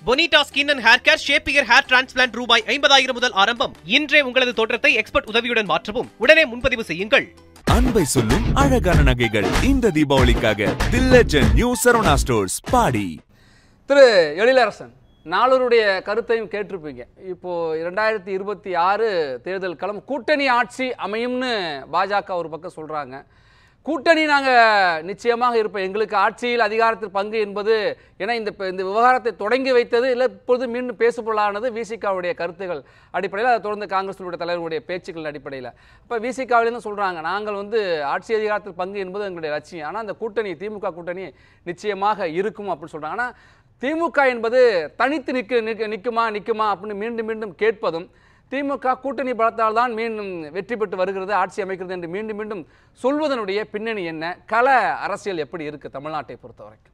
Bonita skin and hair care ஷேப்பியர் hair transplant ரூபாய் ஐம்பதாயிரம் முதல் ஆரம்பம் இன்றே உங்களது தோற்றத்தை எக்ஸ்பர்ட் உதவியுடன் மாற்றவும் உடனே முன்பதிவு செய்யுங்கள் அன்பை சொல்லும் அழகான நகைகள் இந்த தீபாவளிக்காக the legend new Saravana stores பாடி திரு எழிலரசன் நாளொருடைய கருத்தையும் கேட்டிருப்பீங்க இப்போ இரண்டாயிரத்தி இருபத்தி ஆறு தேர்தல் களம் கூட்டணி ஆட்சி அமையும்னு பாஜக ஒரு பக்கம் சொல்றாங்க கூட்டணி நாங்கள் நிச்சயமாக இருப்போம் எங்களுக்கு ஆட்சியில் அதிகாரத்தில் பங்கு என்பது ஏன்னா இந்த இந்த விவகாரத்தை தொடங்கி வைத்தது இல்லை இப்பொழுது மீண்டும் பேசுபொருளானது விசிகாவுடைய கருத்துகள் அடிப்படையில் அதை தொடர்ந்து காங்கிரஸுடைய தலைவருடைய பேச்சுக்கள் அடிப்படையில் இப்போ விசிகாவிலேருந்து சொல்கிறாங்க நாங்கள் வந்து ஆட்சி அதிகாரத்தில் பங்கு என்பது எங்களுடைய லட்சியம் ஆனால் அந்த கூட்டணி திமுக கூட்டணி நிச்சயமாக இருக்கும் அப்படின்னு சொல்கிறாங்க ஆனால் திமுக என்பது தனித்து நிற்க நிற்க நிற்குமா நிற்குமா அப்படின்னு மீண்டும் மீண்டும் கேட்பதும் திமுக கூட்டணி பலத்தால் தான் மீண்டும் வெற்றி பெற்று வருகிறது ஆட்சி அமைக்கிறது என்று மீண்டும் மீண்டும் சொல்வதனுடைய பின்னணி என்ன கள அரசியல் எப்படி இருக்கு தமிழ்நாட்டை பொறுத்த வரைக்கும்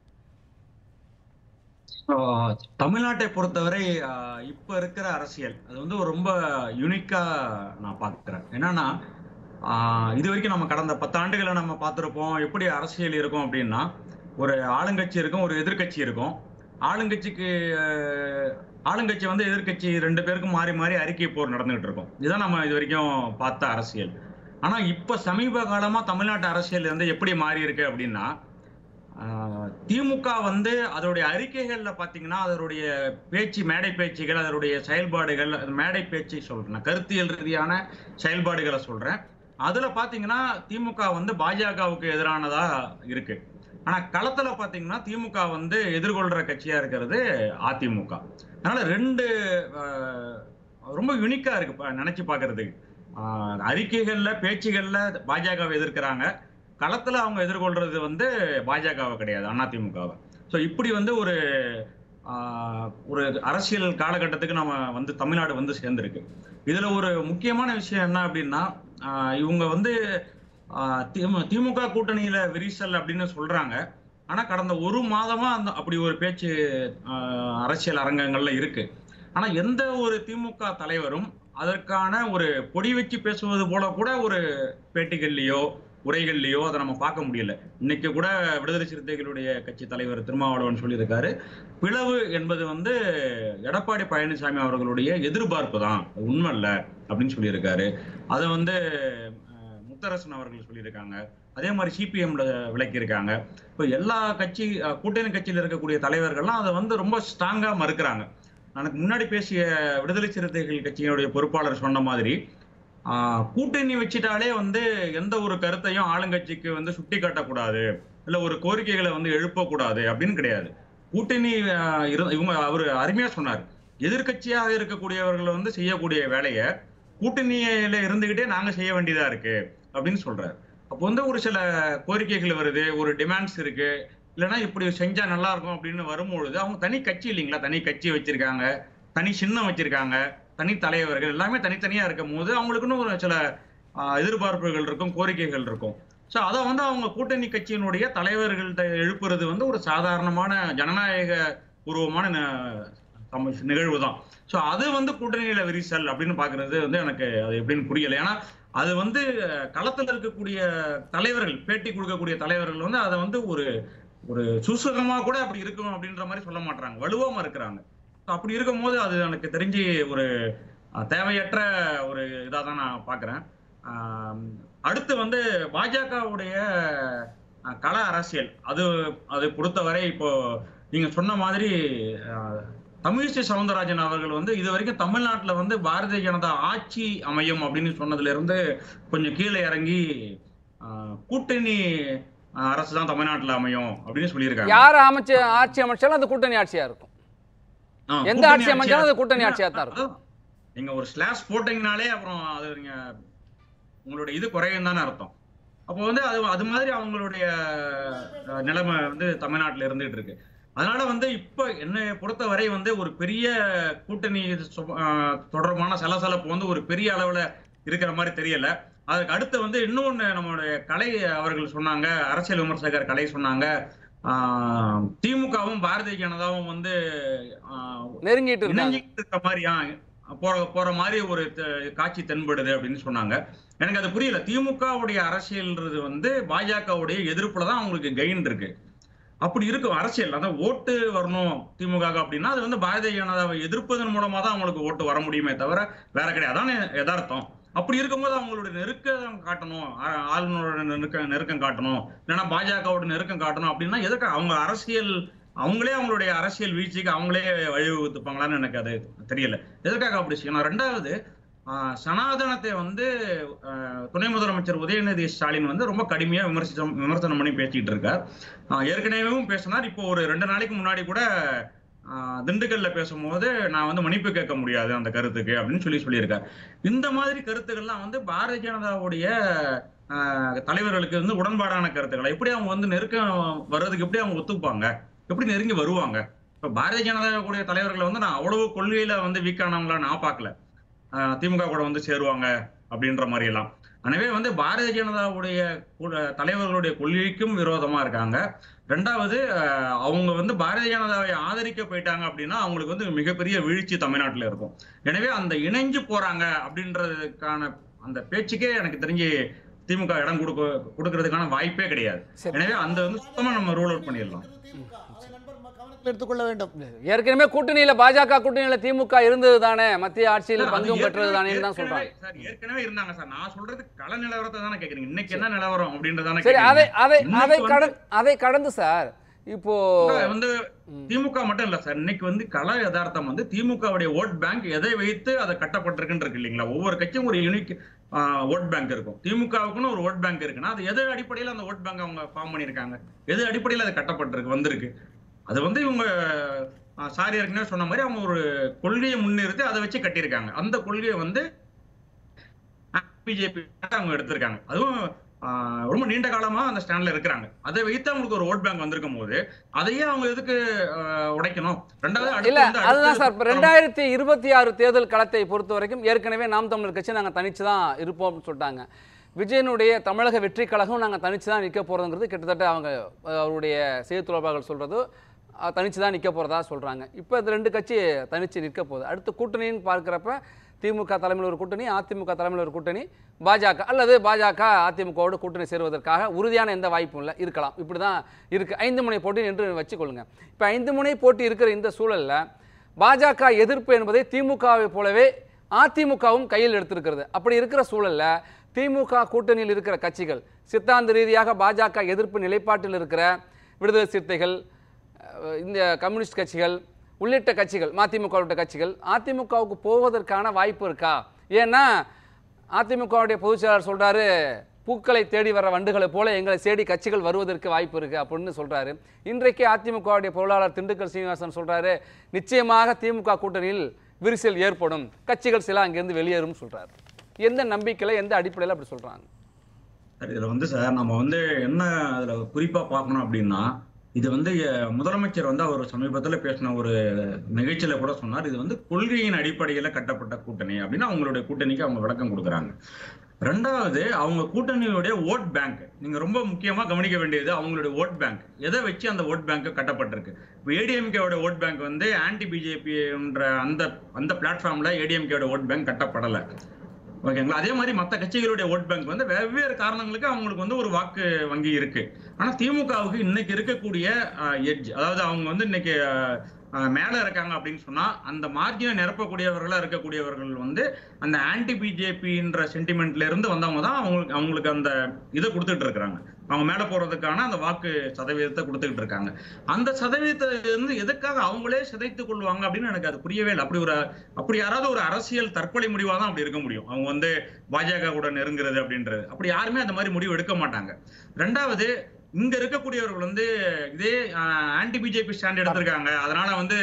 ஆஹ் தமிழ்நாட்டை பொறுத்தவரை ஆஹ் இப்ப இருக்கிற அரசியல் அது வந்து ஒரு ரொம்ப யூனிக்கா நான் பார்க்கிறேன் என்னன்னா ஆஹ் இது வரைக்கும் நம்ம கடந்த பத்தாண்டுகளை நம்ம பார்த்திருப்போம் எப்படி அரசியல் இருக்கும் அப்படின்னா ஒரு ஆளுங்கட்சி இருக்கும் ஒரு எதிர்க்கட்சி இருக்கும் ஆளுங்கட்சிக்கு ஆஹ் ஆளுங்கட்சி வந்து எதிர்க்கட்சி ரெண்டு பேருக்கும் மாறி மாறி அறிக்கை போர் நடந்துகிட்டு இருக்கும் இதுதான் நம்ம இது வரைக்கும் பார்த்த அரசியல் ஆனா இப்ப சமீப காலமா தமிழ்நாட்டு அரசியல் வந்து எப்படி மாறி இருக்கு அப்படின்னா ஆஹ் திமுக வந்து அதோடைய அறிக்கைகள்ல பாத்தீங்கன்னா அதனுடைய பேச்சு மேடை பேச்சுகள் அதனுடைய செயல்பாடுகள் அது மேடை பேச்சு சொல்றேன் நான் கருத்தியல் ரீதியான செயல்பாடுகளை சொல்றேன் அதுல பாத்தீங்கன்னா திமுக வந்து பாஜகவுக்கு எதிரானதா இருக்கு ஆனா களத்துல பாத்தீங்கன்னா திமுக வந்து எதிர்கொள்ற கட்சியா இருக்கிறது அதிமுக அதனால ரெண்டு ஆஹ், ரொம்ப யுனிக்கா இருக்கு பா- நினைச்சு பாக்குறதுக்கு ஆஹ், அறிக்கைகள்ல பேச்சுகள்ல பாஜகவை எதிர்க்கிறாங்க களத்துல அவங்க எதிர்கொள்றது வந்து பாஜகவை கிடையாது அதிமுகவை ஸோ இப்படி வந்து ஒரு ஆஹ், ஒரு அரசியல் காலகட்டத்துக்கு நம்ம வந்து தமிழ்நாடு வந்து சேர்ந்திருக்கு இதுல ஒரு முக்கியமான விஷயம் என்ன அப்படின்னா ஆஹ், இவங்க வந்து ஆஹ், திமு- திமுக கூட்டணியில விரிசல் அப்படின்னு சொல்றாங்க ஆனா கடந்த ஒரு மாதமா அந்த அப்படி ஒரு பேச்சு ஆஹ், அரசியல் அரங்கங்கள்ல இருக்கு ஆனா எந்த ஒரு திமுக தலைவரும் அதற்கான ஒரு பொடி வச்சு பேசுவது போல கூட ஒரு பேட்டிகள்லயோ உரைகள்லயோ அதை நம்ம பார்க்க முடியல இன்னைக்கு கூட விடுதலை சிறுத்தைகளுடைய கட்சி தலைவர் திருமாவளவன் சொல்லியிருக்காரு பிளவு என்பது வந்து எடப்பாடி பழனிசாமி அவர்களுடைய எதிர்பார்ப்பு தான் அது உண்மை இல்ல அப்படின்னு சொல்லியிருக்காரு அதை வந்து அஹ், முத்தரசன் அவர்கள் சொல்லியிருக்காங்க அதே மாதிரி சிபிஎம்ல விளக்கியிருக்காங்க இப்போ எல்லா கட்சி அஹ், கூட்டணி கட்சியில் இருக்கக்கூடிய தலைவர்கள்லாம் அதை வந்து ரொம்ப ஸ்ட்ராங்கா மறுக்கிறாங்க எனக்கு முன்னாடி பேசிய விடுதலை சிறுத்தைகள் கட்சியினுடைய பொறுப்பாளர் சொன்ன மாதிரி ஆஹ், கூட்டணி வச்சுட்டாலே வந்து எந்த ஒரு கருத்தையும் ஆளுங்கட்சிக்கு வந்து சுட்டி காட்டக்கூடாது இல்ல ஒரு கோரிக்கைகளை வந்து எழுப்பக்கூடாது அப்படின்னு கிடையாது கூட்டணி ஆஹ், இரு- இவங்க அவர் அருமையா சொன்னார் எதிர்க்கட்சியாக இருக்கக்கூடியவர்கள் வந்து செய்யக்கூடிய வேலையை கூட்டணியில இருந்துகிட்டே நாங்க செய்ய வேண்டியதா இருக்கு அப்படின்னு சொல்றாரு அப்போ வந்து ஒரு சில கோரிக்கைகள் வருது ஒரு டிமாண்ட்ஸ் இருக்கு இல்லைன்னா இப்படி செஞ்சா நல்லா இருக்கும் அப்படின்னு வரும்பொழுது அவங்க தனி கட்சி இல்லைங்களா தனி கட்சி வச்சிருக்காங்க தனி சின்னம் வச்சிருக்காங்க தனி தலைவர்கள் எல்லாமே தனித்தனியா இருக்கும் போது அவங்களுக்குன்னு ஒரு சில ஆஹ், எதிர்பார்ப்புகள் இருக்கும் கோரிக்கைகள் இருக்கும் ஸோ அதை வந்து அவங்க கூட்டணி கட்சியினுடைய தலைவர்கள்ட்ட எழுப்புறது வந்து ஒரு சாதாரணமான ஜனநாயக பூர்வமான ந- சம- நிகழ்வு தான் ஸோ அது வந்து கூட்டணியில விரிசல் அப்படின்னு பாக்குறது வந்து எனக்கு அது எப்படின்னு புரியல ஏன்னா அது வந்து அஹ், களத்துல இருக்கக்கூடிய தலைவர்கள் பேட்டி கொடுக்கக்கூடிய தலைவர்கள் வந்து அதை வந்து ஒரு ஒரு சுசுகமா கூட அப்படி இருக்கும் அப்படின்ற மாதிரி சொல்ல மாட்டாங்க வலுவாம இருக்கிறாங்க So அப்படி இருக்கும்போது அது எனக்கு தெரிஞ்சு ஒரு அஹ், தேவையற்ற ஒரு இதாக தான் நான் பார்க்குறேன் அடுத்து வந்து பாஜகவுடைய அஹ், கள அரசியல் அது அது பொறுத்தவரை இப்போ நீங்க சொன்ன மாதிரி அஹ், தமிழிசை சவுந்தரராஜன் அவர்கள் வந்து இது வரைக்கும் தமிழ்நாட்டுல வந்து பாரதிய ஜனதா ஆட்சி அமையும் அப்படின்னு சொன்னதுல இருந்து கொஞ்சம் கீழே இறங்கி அஹ், கூட்டணி அஹ், அரசு தான் தமிழ்நாட்டுல அமையும் அப்படின்னு சொல்லியிருக்காங்க யார் அமைச்சு ஆட்சி அமைச்சாலும் அது கூட்டணி ஆட்சியா இருக்கும் ஆ, எந்த கூட்டணி ஆட்சி அமைஞ்சாலும் அது ஆட்சியா- கூட்டணி ஆட்சியா தான் இருக்கும். அதான். நீங்க ஒரு ஸ்லாஷ் போட்டீங்கனாலே அப்புறம் அது நீங்க உங்களோட இது குறையும் தானே அர்த்தம் அப்போ வந்து அது அது மாதிரி அவங்களுடைய அஹ், நிலைமை வந்து தமிழ்நாட்டுல இருந்துட்டு இருக்கு அதனால வந்து இப்ப என்னை பொறுத்தவரை வந்து ஒரு பெரிய கூட்டணி சு- அஹ், தொடர்பான சலசலப்பு வந்து ஒரு பெரிய அளவுல இருக்கிற மாதிரி தெரியல அதுக்கு அடுத்து வந்து இன்னொன்னு நம்மளுடைய கலை அவர்கள் சொன்னாங்க அரசியல் விமர்சகர் கலை சொன்னாங்க ஆஹ், திமுகவும் பாரதிய ஜனதாவும் வந்து ஆஹ், நெருங்கிட்டு இருந்தாங்க இணைஞ்சிட்டு இருக்க மாதிரி ஆ, போற போற மாதிரி ஒரு த- காட்சி தென்படுது அப்படின்னு சொன்னாங்க எனக்கு அது புரியல திமுகவுடைய அரசியல்ன்றது வந்து பாஜகவுடைய எதிர்ப்புல தான் அவங்களுக்கு கெயின் இருக்கு அப்படி இருக்கும் அரசியல் அதான் ஓட்டு வரணும் திமுக க்கு அப்படின்னா அது வந்து பாரதிய ஜனதாவை எதிர்ப்பதன் மூலமா தான் அவங்களுக்கு ஓட்டு வர முடியுமே தவிர வேற கிடையாது அதானே யதார்த்தம் அப்படி இருக்கும்போது அவங்களுடைய நெருக்கம் காட்டணும் ஆ- ஆளுநரோட நெருக்கம் நெருக்கம் காட்டணும் இல்லைன்னா பாஜகவோட நெருக்கம் காட்டணும் அப்படின்னா எதுக்கு அவங்க அரசியல் அவங்களே அவங்களுடைய அரசியல் வீழ்ச்சிக்கு அவங்களே வழிவகுத்துப்பாங்களான்னு எனக்கு அது தெரியல எதற்காக அப்படி செய்யணும் ரெண்டாவது ஆஹ், சனாதனத்தை வந்து ஆஹ், துணை முதலமைச்சர் உதயநிதி ஸ்டாலின் வந்து ரொம்ப கடுமையா விமர்சிச்சம் விமர்சனம் பண்ணி பேசிட்டு இருக்கார் ஆஹ், ஏற்கனவேவும் பேசினார் இப்போ ஒரு ரெண்டு நாளைக்கு முன்னாடி கூட ஆஹ், திண்டுக்கல்ல பேசும்போது நான் வந்து மன்னிப்பு கேட்க முடியாது அந்த கருத்துக்கு அப்படின்னு சொல்லி சொல்லியிருக்கார் இந்த மாதிரி கருத்துக்கள்லாம் வந்து பாரதிய ஜனதாவுடைய ஆஹ், தலைவர்களுக்கு வந்து உடன்பாடான கருத்துக்கள் எப்படி அவங்க வந்து நெருக்கம் வர்றதுக்கு எப்படி அவங்க ஒத்துப்பாங்க எப்படி நெருங்கி வருவாங்க இப்ப பாரதிய ஜனதாவுடைய தலைவர்களை வந்து நான் அவ்வளவு கொள்கையில வந்து வீக்கானவங்களா நான் பார்க்கல ஆஹ், திமுக கூட வந்து சேருவாங்க அப்படின்ற மாதிரி எல்லாம் எனவே வந்து பாரதிய ஜனதாவுடைய கூட- தலைவர்களுடைய கொள்கைக்கும் விரோதமா இருக்காங்க ரெண்டாவது ஆஹ், அவங்க வந்து பாரதிய ஜனதாவை ஆதரிக்க போயிட்டாங்க அப்படின்னா அவங்களுக்கு வந்து மிகப்பெரிய வீழ்ச்சி தமிழ்நாட்டுல இருக்கும் எனவே அந்த இணைஞ்சு போறாங்க அப்படின்றதுக்கான அந்த பேச்சுக்கே எனக்கு தெரிஞ்சு திமுக இடம் கொடுக்க கொடுக்கறதுக்கான வாய்ப்பே கிடையாது சரி. எனவே அந்த வந்து சுத்தமா நம்ம ரூல் அவுட் பண்ணிடலாம் அதை நண்பர் ம- கவனத்தில் எடுத்துக்கொள்ள வேண்டும் ஏற்கனவே கூட்டணியில பாஜக கூட்டணியில திமுக இருந்தது தானே மத்திய ஆட்சியில் சார், அது பங்கும் பெற்றது ஏற்கனவே- தானே தான் ஏற்கனவே- சொல்றாங்க சார், ஏற்கனவே இருந்தாங்க சார் நான் சொல்றது கள நிலவரத்தை தானே கேக்குறீங்க இன்னைக்கு என்ன நிலவரம் அப்படின்றதானே சரி அதை கேக்குறீங்க. அதை இன்னைக்கு அதை வந்து- கடந்து அதை கடந்து சார் இப்போ சார், வந்து திமுக மட்டும் இல்ல சார் இன்னைக்கு வந்து கல யதார்த்தம் வந்து திமுகவுடைய ஓட் பேங்க் எதை வைத்து அதை கட்டப்பட்டிருக்குன்னு இருக்கு இல்லைங்களா ஒவ்வொரு கட்சியும் ஒரு யூனிக் ஓட் பேங்க் இருக்கும் திமுகவுக்குன்னு ஒரு ஓட் பேங்க் இருக்குன்னா அது எது அடிப்படையில் அந்த ஓட் பேங்க் அவங்க ஃபார்ம் பண்ணியிருக்காங்க எது அடிப்படையில் அது கட்டப்பட்டிருக்கு வந்திருக்கு அது வந்து இவங்க சாரி ஏற்கனவே சொன்ன மாதிரி அவங்க ஒரு கொள்கையை முன்னிறுத்தி அதை வச்சு கட்டியிருக்காங்க அந்த கொள்கையை வந்து பிஜேபி அவங்க எடுத்திருக்காங்க அதுவும் ஆஹ், ரொம்ப நீண்ட காலமா அந்த ஸ்டாண்ட்ல இருக்கிறாங்க அதை வைத்து அவங்களுக்கு ஒரு ஓட் பேங்க் வந்திருக்கும் போது அதையே அவங்க எதுக்கு ஆஹ், உடைக்கணும் ரெண்டாவது அடுத்து இல்ல வந்து அதுதான் அடுத்து- சார் இப்போ ரெண்டாயிரத்தி இருபத்தி ஆறு தேர்தல் களத்தை பொறுத்த வரைக்கும் ஏற்கனவே நாம் தமிழர் கட்சி நாங்கள் தனிச்சு தான் இருப்போம்னு சொல்லிட்டாங்க விஜயனுடைய தமிழக வெற்றி கழகம் நாங்கள் தனிச்சு தான் நிற்க போகிறோங்கிறது கிட்டத்தட்ட அவங்க அஹ், அவருடைய செய்தி தொடர்பாளர்கள் சொல்கிறது தனிச்சு தான் நிற்க போகிறதா சொல்கிறாங்க இப்போ இந்த ரெண்டு கட்சி தனிச்சு நிற்க போகுது அடுத்து கூட்டணின்னு பார்க்குறப்ப திமுக தலைமையில் ஒரு கூட்டணி அதிமுக தலைமையில் ஒரு கூட்டணி பாஜக அல்லது பாஜக அதிமுகவோடு கூட்டணி சேருவதற்காக உறுதியான எந்த வாய்ப்பும் இல்லை இருக்கலாம் இப்படி தான் இருக்குது ஐந்து முனை போட்டி என்று வச்சுக்கொள்ளுங்க இப்போ ஐந்து முனை போட்டி இருக்கிற இந்த சூழலில் பாஜக எதிர்ப்பு என்பதை திமுகவை போலவே அதிமுகவும் கையில் எடுத்திருக்கிறது அப்படி இருக்கிற சூழல்ல திமுக கூட்டணியில் இருக்கிற கட்சிகள் சித்தாந்த ரீதியாக பாஜக எதிர்ப்பு நிலைப்பாட்டில் இருக்கிற விடுதலை சிறுத்தைகள் அஹ், இந்த கம்யூனிஸ்ட் கட்சிகள் உள்ளிட்ட கட்சிகள் மதிமுக உள்ளிட்ட கட்சிகள் அதிமுகவுக்கு போவதற்கான வாய்ப்பு இருக்கா ஏன்னா அதிமுகவுடைய பொதுச் செயலாளர் சொல்றாரு பூக்களை தேடி வர வண்டுகளை போல எங்களை தேடி கட்சிகள் வருவதற்கு வாய்ப்பு இருக்கு அப்படின்னு சொல்றாரு இன்றைக்கு அதிமுகவுடைய பொருளாளர் திண்டுக்கல் சீனிவாசன் சொல்றாரு நிச்சயமாக திமுக கூட்டணியில் விரிசல் ஏற்படும் கட்சிகள் சில அங்கிருந்து வெளியேறும் சொல்றாரு எந்த நம்பிக்கையில எந்த அடிப்படையில் அப்படி சொல்றாங்க சார் இதுல வந்து சார் நம்ம வந்து என்ன அதுல குறிப்பா பார்க்கணும் அப்படின்னா இது வந்து அஹ், முதலமைச்சர் வந்து அவர் சமீபத்துல பேசின ஒரு நிகழ்ச்சியில கூட சொன்னார் இது வந்து கொள்கையின் அடிப்படையில கட்டப்பட்ட கூட்டணி அப்படின்னு அவங்களுடைய கூட்டணிக்கு அவங்க விளக்கம் கொடுக்குறாங்க ரெண்டாவது அவங்க கூட்டணியுடைய ஓட் பேங்க் நீங்க ரொம்ப முக்கியமா கவனிக்க வேண்டியது அவங்களுடைய ஓட் பேங்க் எதை வச்சு அந்த ஓட் பேங்க் கட்டப்பட்டிருக்கு இப்போ ஏடிஎம்கேவோட ஓட் பேங்க் வந்து ஆன்டி பிஜேபின்ற அந்த அந்த பிளாட்ஃபார்ம்ல ஏடிஎம்கேவோட ஓட் பேங்க் கட்டப்படலை ஓகேங்களா அதே மாதிரி மற்ற கட்சிகளுடைய ஓட் பேங்க் வந்து வெவ்வேறு காரணங்களுக்கு அவங்களுக்கு வந்து ஒரு வாக்கு வங்கி இருக்கு ஆனா திமுகவுக்கு இன்னைக்கு இருக்கக்கூடிய எட்ஜ் அதாவது அவங்க வந்து இன்னைக்கு அஹ், அஹ், மேல இருக்காங்க அப்படின்னு சொன்னா அந்த மார்ஜினை நிரப்பக்கூடியவர்களா இருக்கக்கூடியவர்கள் வந்து அந்த ஆன்டி பிஜேபின்ற சென்டிமெண்ட்ல இருந்து வந்தவங்க தான் அவங்களுக்கு அவங்களுக்கு அந்த இதை கொடுத்துட்டு இருக்காங்க அவங்க மேல போறதுக்கான அந்த வாக்கு சதவீதத்தை கொடுத்துக்கிட்டு இருக்காங்க அந்த சதவீதத்தை வந்து எதுக்காக அவங்களே சிதைத்துக் கொள்வாங்க அப்படின்னு எனக்கு அது புரியவே இல்லை அப்படி ஒரு அப்படி யாராவது ஒரு அரசியல் தற்கொலை முடிவா தான் அப்படி இருக்க முடியும் அவங்க வந்து பாஜக கூட நெருங்குறது அப்படின்றது அப்படி யாருமே அந்த மாதிரி முடிவு எடுக்க மாட்டாங்க ரெண்டாவது இங்க இருக்கக்கூடியவர்கள் வந்து இதே ஆன்டி பிஜேபி ஸ்டாண்ட் எடுத்திருக்காங்க அதனால வந்து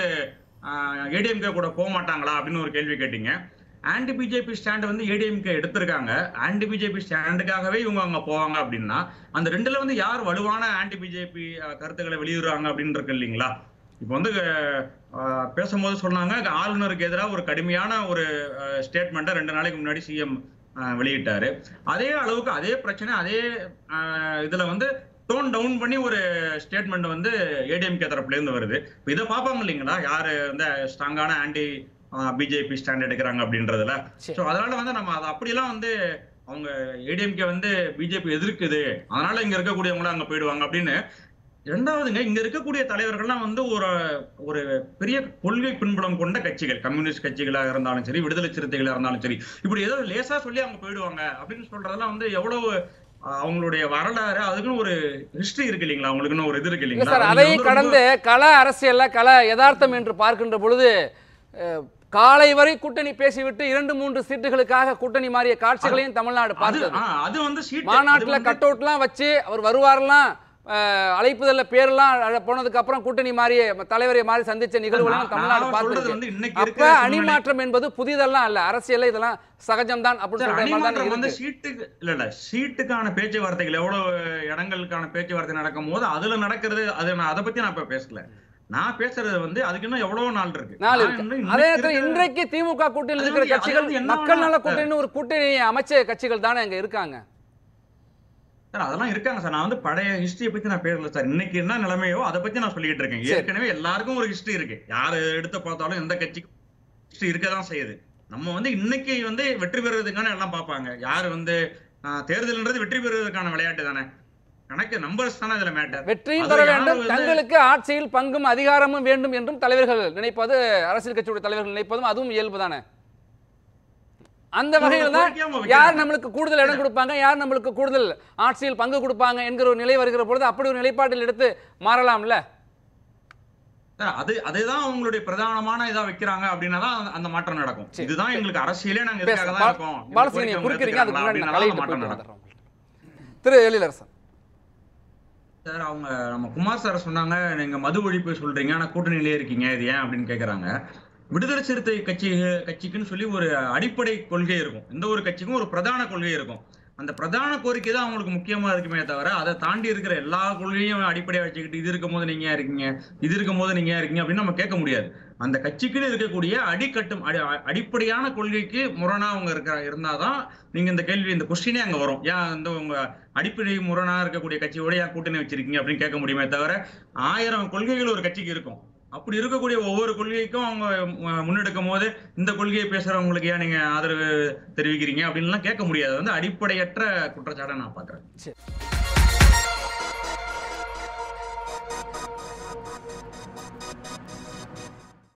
ஏடிஎம்கே கூட போக மாட்டாங்களா அப்படின்னு ஒரு கேள்வி கேட்டீங்க ஆன்டி பிஜேபி ஸ்டாண்ட் வந்து ஏடிஎம்கே எடுத்திருக்காங்க ஆன்டி பிஜேபி ஸ்டாண்டுக்காகவே இவங்க அங்க போவாங்க அப்படின்னா அந்த ரெண்டுல வந்து யார் வலுவான ஆன்டி பிஜேபி கருத்துக்களை வெளியிடுறாங்க அப்படின்னு இருக்கு இல்லைங்களா இப்போ வந்து அஹ், பேசும்போது சொன்னாங்க ஆளுநருக்கு எதிராக ஒரு கடுமையான ஒரு ஸ்டேட்மெண்ட்டை ரெண்டு நாளைக்கு முன்னாடி சிஎம் வெளியிட்டாரு அதே அளவுக்கு அதே பிரச்சனை அதே அஹ், இதுல வந்து டோன் டவுன் பண்ணி ஒரு ஸ்டேட்மெண்ட் வந்து ஏடிஎம்கே தரப்புல இருந்து வருது இப்போ இதை பார்ப்பாங்க இல்லைங்களா யாரு வந்து ஸ்ட்ராங்கான ஆன்டி பிஜேபி ஸ்டாண்ட் எடுக்கிறாங்க அப்படின்றதுல சரி. ஸோ அதனால வந்து நம்ம அதை அப்படியெல்லாம் வந்து அவங்க ஏடிஎம்கே வந்து பிஜேபி எதிர்க்குது அதனால இங்க இருக்கக்கூடியவங்களும் அங்க போயிடுவாங்க அப்படின்னு இரண்டாவதுங்க இங்க இருக்கக்கூடிய தலைவர்கள்லாம் வந்து ஒரு ஒரு பெரிய கொள்கை பின்புலம் கொண்ட கட்சிகள் கம்யூனிஸ்ட் கட்சிகளாக இருந்தாலும் சரி விடுதலை சிறுத்தைகளா இருந்தாலும் சரி இப்படி ஏதோ லேசா சொல்லி அவங்க போயிடுவாங்க அப்படின்னு சொல்றதெல்லாம் வந்து எவ்வளவு அஹ், அவங்களுடைய வரலாறு அதுக்குன்னு ஒரு ஹிஸ்டரி இருக்கு இல்லைங்களா அவங்களுக்குன்னு ஒரு இது இருக்கு இல்ல இல்லைங்களா சார் அது அதையும் வந்து ரொம்ப- கடந்து கள அரசியல்ல கள யதார்த்தம் என்று பார்க்கின்ற பொழுது அஹ், காலை வரை கூட்டணி பேசிவிட்டு இரண்டு மூன்று சீட்டுகளுக்காக கூட்டணி மாறிய காட்சிகளையும் தமிழ்நாடு அது பார்த்தது ஆ, அது வந்து சீட்டு மாநாட்டுல அது வந்து- கட் அவுட்லாம் வச்சு அவர் வருவாரெல்லாம் அஹ், அழைப்புதல்ல பேரெல்லாம் அழ- போனதுக்கு அப்புறம் கூட்டணி மாறிய தலைவரை மாறி சந்திச்ச நிகழ்வுகளையும் நான் தமிழ்நாடு சொல்றது பார்த்து வந்து இன்னைக்கு அப்ப இருக்கிற அணி சூழ்நிலை- மாற்றம் என்பது புதிதெல்லாம் அல்ல அரசியல்ல இதெல்லாம் சகஜம்தான் அப்படின்னு சார், சொல்ற மாதிரி அணிமாற்றம் தான் வந்து இருக்கு சீட்டுக்கு இல்ல இல்ல சீட்டுக்கான பேச்சுவார்த்தைகள் எவ்வளவு இடங்களுக்கான பேச்சுவார்த்தை நடக்கும் போது அதுல நடக்கிறது அது நான் அதை பத்தி நான் இப்ப பேசல நான் பேசுறது வந்து அதுக்கு இன்னும் எவ்வளவு நாள் இருக்கு நாள் நான் இருக்கு இன்னும் அதே இன்னைக்கு நேரத்தில் இருக்கிற- இன்றைக்கு திமுக கூட்டணியில் அது இருக்கிற வந்து- அது கட்சிகள் வந்து என்ன மக்கள் நல வேணா- கூட்டணி ஒரு கூட்டணி அமைச்ச கட்சிகள் தானே அங்க இருக்காங்க சார் அதெல்லாம் இருக்காங்க சார் நான் வந்து பழைய ஹிஸ்டரியை பத்தி நான் பேசல சார் இன்னைக்கு என்ன நிலைமையோ அதை பத்தி நான் சொல்லிட்டு இருக்கேன் சரி. ஏற்கனவே எல்லாருக்கும் ஒரு ஹிஸ்டரி இருக்கு யாரு எடுத்து பார்த்தாலும் எந்த கட்சிக்கும் ஹிஸ்டரி இருக்கதான் செய்யுது நம்ம வந்து இன்னைக்கு வந்து வெற்றி பெறுவதற்கான எல்லாம் பார்ப்பாங்க யாரு வந்து ஆஹ், தேர்தல்ன்றது வெற்றி பெறுவதற்கான விளையாட்டு தானே கணக்கு நம்பர்ஸ் தானே இதுல மேட்டர் வெற்றியும் அது பெற யாரு வேண்டும் வந்து- தங்களுக்கு ஆட்சியில் பங்கும் அதிகாரமும் வேண்டும் என்றும் தலைவர்கள் நினைப்பது அரசியல் கட்சியுடைய தலைவர்கள் நினைப்பதும் அதுவும் இயல்பு தானே அந்த ஒரு வகையில் தான் கோரிக்கையா அவங்க யார் வைக்கிறாங்க. நம்மளுக்கு கூடுதல் இடம் கொடுப்பாங்க யார் நம்மளுக்கு கூடுதல் ஆட்சியில் பங்கு கொடுப்பாங்க என்கிற ஒரு நிலை வருகிற பொழுது அப்படி ஒரு நிலைப்பாட்டில் எடுத்து மாறலாம்ல சார், அது அதுதான் அவங்களுடைய பிரதானமான இதா வைக்கிறாங்க அப்படின்னா தான் அந்த- அந்த மாற்றம் நடக்கும் சரி. இதுதான் எங்களுக்கு அரசியலே நாங்க பேச- இதுக்காக பா- தான் இருக்கோம் இந்த பாலசிங்க கோரிக்கை நீங்க அவங்க குறுக்கிறீங்க அதுக்கு முன்னாடி ஏத்துக்கிறாங்களா நான் அப்படின்னா கலையிட்டு தான் போயிட்டு மாற்றம் நடக்கும் வந்துடுறோம் திரு எழிலரசன் சார் அவங்க நம்ம குமார் சார் சொன்னாங்க நீங்க மது ஒழிப்பு சொல்றீங்க ஆனா கூட்டணியிலே இருக்கீங்க இது ஏன் அப்படின்னு கேக்குறாங்க விடுதலை சிறுத்தை கட்சி கட்சிக்குன்னு சொல்லி ஒரு அடிப்படை கொள்கை இருக்கும் எந்த ஒரு கட்சிக்கும் ஒரு பிரதான கொள்கை இருக்கும் அந்த பிரதான கோரிக்கை தான் அவங்களுக்கு முக்கியமா இருக்குமே தவிர அதை தாண்டி இருக்கிற எல்லா கொள்கையும் அடிப்படையா வச்சுக்கிட்டு இது இருக்கும் போது நீங்க ஏன் இருக்கீங்க இது இருக்கும் போது நீங்க ஏன் இருக்கீங்க அப்படின்னு நம்ம கேட்க முடியாது அந்த கட்சிக்குன்னு இருக்கக்கூடிய அடிக்கட்டும் அடி அடிப்படையான கொள்கைக்கு முரணா அவங்க இருக்கிற இருந்தாதான் நீங்க இந்த கேள்வி இந்த கொஸ்டினே அங்க வரும் ஏன் இந்த உங்க அடிப்படை முரணா இருக்கக்கூடிய கட்சியோட ஏன் கூட்டணி வச்சிருக்கீங்க அப்படின்னு கேட்க முடியுமே தவிர ஆயிரம் கொள்கைகள் ஒரு கட்சிக்கு இருக்கும் அப்படி இருக்கக்கூடிய ஒவ்வொரு கொள்கைக்கும் அவங்க மு- முன்னெடுக்கும் போது இந்த கொள்கையை பேசுறவங்களுக்கு ஏன் நீங்க ஆதரவு தெரிவிக்கிறீங்க அப்படின்லாம் கேட்க முடியாது அது வந்து அடிப்படையற்ற குற்றச்சாட்டை நான் பாக்குறேன்